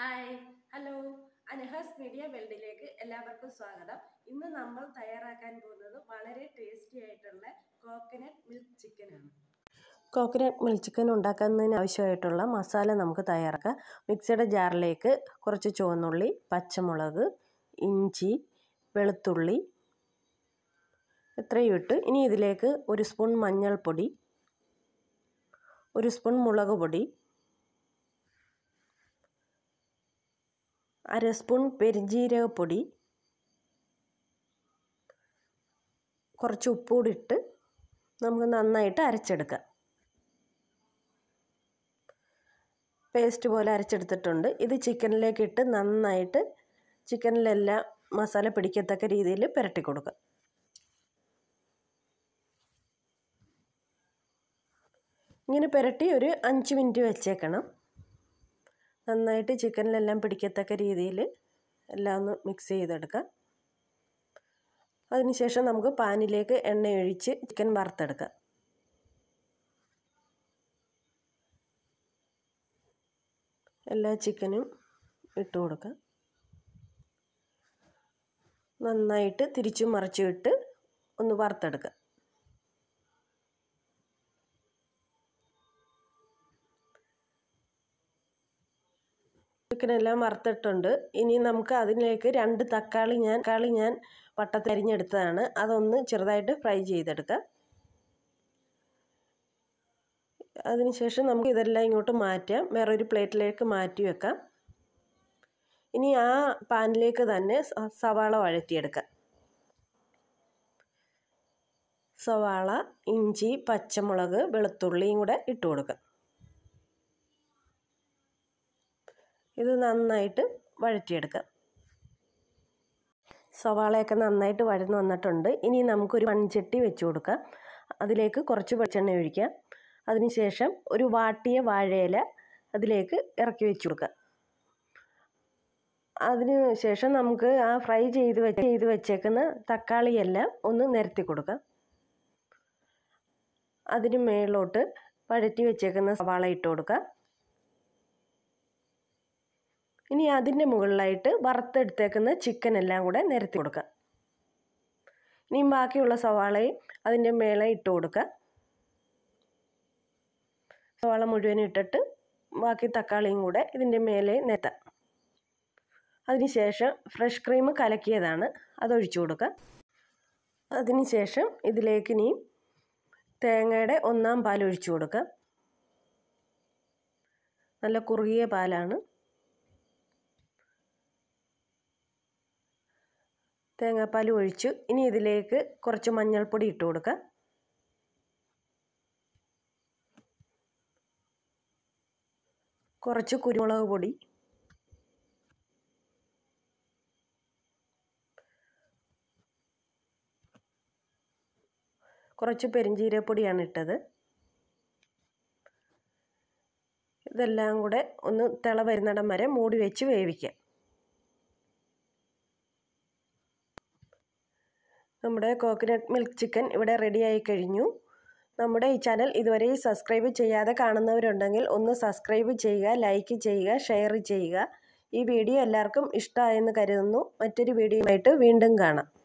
hi hello അനഹാസ് media വേൾഡിലേക്ക് എല്ലാവർക്കും സ്വാഗതം ഇന്ന് നമ്മൾ തയ്യാറാക്കാൻ പോകുന്നത് വളരെ ടേസ്റ്റി ആയിട്ടുള്ള കോക്കനട്ട് മിൽക്ക് ചിക്കനാണ് കോക്കനട്ട് മിൽക്ക് ചിക്കൻ ഉണ്ടാക്കുന്നതിന് ആവശ്യമായിട്ടുള്ള മസാല നമുക്ക് തയ്യാറാക്കാം മിക്സിയുടെ ജാറിലേക്ക് കുറച്ച് ചുവന്നുള്ളി പച്ചമുളക് ഇഞ്ചി വെളുത്തുള്ളി ഇത്രയും ഇട്ട് ഇനി ഇതിലേക്ക് ഒരു സ്പൂൺ മഞ്ഞൾപ്പൊടി ഒരു സ്പൂൺ മുളക് പൊടി അര സ്പൂൺ പെരിഞ്ജീരകപ്പൊടി കുറച്ച് ഉപ്പുകൂടി ഇട്ട് നമുക്ക് നന്നായിട്ട് അരച്ചെടുക്കാം പേസ്റ്റ് പോലെ അരച്ചെടുത്തിട്ടുണ്ട് ഇത് ചിക്കനിലേക്ക് ഇട്ട് നന്നായിട്ട് ചിക്കനിലെല്ലാം മസാല പിടിക്കത്തക്ക രീതിയിൽ പുരട്ടി കൊടുക്കുക ഇങ്ങനെ പുരട്ടി ഒരു അഞ്ച് മിനിറ്റ് വെച്ചേക്കണം നന്നായിട്ട് ചിക്കനിലെല്ലാം പിടിക്കത്തക്ക രീതിയിൽ എല്ലാം ഒന്ന് മിക്സ് ചെയ്തെടുക്കാം അതിനുശേഷം നമുക്ക് പാനിലേക്ക് എണ്ണ ഒഴിച്ച് ചിക്കൻ വറുത്തെടുക്കാം എല്ലാ ചിക്കനും ഇട്ട് കൊടുക്കാം നന്നായിട്ട് തിരിച്ചും മറിച്ചും ഇട്ട് ഒന്ന് വറുത്തെടുക്കാം ചിക്കനെല്ലാം വറുത്തിട്ടുണ്ട് ഇനി നമുക്ക് അതിലേക്ക് രണ്ട് തക്കാളി ഞാൻ തക്കാളി ഞാൻ വട്ടത്തരിഞ്ഞെടുത്തതാണ് അതൊന്ന് ചെറുതായിട്ട് ഫ്രൈ ചെയ്തെടുക്കാം അതിനുശേഷം നമുക്ക് ഇതെല്ലാം ഇങ്ങോട്ട് മാറ്റാം വേറൊരു പ്ലേറ്റിലേക്ക് മാറ്റി വെക്കാം ഇനി ആ പാനിലേക്ക് തന്നെ സവാള വഴറ്റിയെടുക്കാം സവാള ഇഞ്ചി പച്ചമുളക് വെളുത്തുള്ളിയും കൂടെ ഇട്ട് കൊടുക്കാം ഇത് നന്നായിട്ട് വഴറ്റിയെടുക്കാം സവാളയൊക്കെ നന്നായിട്ട് വഴന്ന് വന്നിട്ടുണ്ട് ഇനി നമുക്കൊരു മൺചട്ടി വെച്ച് കൊടുക്കാം അതിലേക്ക് കുറച്ച് വെളിച്ചെണ്ണ ഒഴിക്കാം അതിനുശേഷം ഒരു വാട്ടിയ വാഴയില അതിലേക്ക് ഇറക്കി വെച്ച് കൊടുക്കാം അതിന് ശേഷം നമുക്ക് ആ ഫ്രൈ ചെയ്ത് വെച്ച് ചെയ്ത് വെച്ചേക്കുന്ന തക്കാളിയെല്ലാം ഒന്ന് നിരത്തി കൊടുക്കാം അതിന് മേളിലോട്ട് വഴറ്റി വെച്ചേക്കുന്ന സവാള ഇട്ട് കൊടുക്കാം ഇനി അതിൻ്റെ മുകളിലായിട്ട് വറുത്തെടുത്തേക്കുന്ന ചിക്കൻ എല്ലാം കൂടെ നിരത്തി കൊടുക്കുക ഇനി ബാക്കിയുള്ള സവാളയും അതിൻ്റെ മേലെ ഇട്ട് കൊടുക്കുക സവാള മുഴുവൻ ഇട്ടിട്ട് ബാക്കി തക്കാളിയും കൂടെ ഇതിൻ്റെ മേലെ നിരത്താം അതിനുശേഷം ഫ്രഷ് ക്രീം കലക്കിയതാണ് അതൊഴിച്ചു കൊടുക്കുക അതിനുശേഷം ഇതിലേക്ക് ഇനി തേങ്ങയുടെ ഒന്നാം പാൽ ഒഴിച്ചു കൊടുക്കുക നല്ല കുറുകിയ പാലാണ് തേങ്ങാപ്പാൽ ഒഴിച്ചു ഇനി ഇതിലേക്ക് കുറച്ച് മഞ്ഞൾപ്പൊടി ഇട്ട് കൊടുക്കുക കുറച്ച് കുരുമുളക് പൊടി കുറച്ച് പെരിഞ്ജീരപ്പൊടിയാണ് ഇട്ടത് ഇതെല്ലാം കൂടെ ഒന്ന് തിള വരുന്നിടം വരെ മൂടി വെച്ച് വേവിക്കാം നമ്മുടെ കോക്കനട്ട് മിൽക്ക് ചിക്കൻ ഇവിടെ റെഡിയായി കഴിഞ്ഞു നമ്മുടെ ഈ ചാനൽ ഇതുവരെ സബ്സ്ക്രൈബ് ചെയ്യാതെ കാണുന്നവരുണ്ടെങ്കിൽ ഒന്ന് സബ്സ്ക്രൈബ് ചെയ്യുക ലൈക്ക് ചെയ്യുക ഷെയർ ചെയ്യുക ഈ വീഡിയോ എല്ലാവർക്കും ഇഷ്ടമായെന്ന് കരുതുന്നു മറ്റൊരു വീഡിയോയുമായിട്ട് വീണ്ടും കാണാം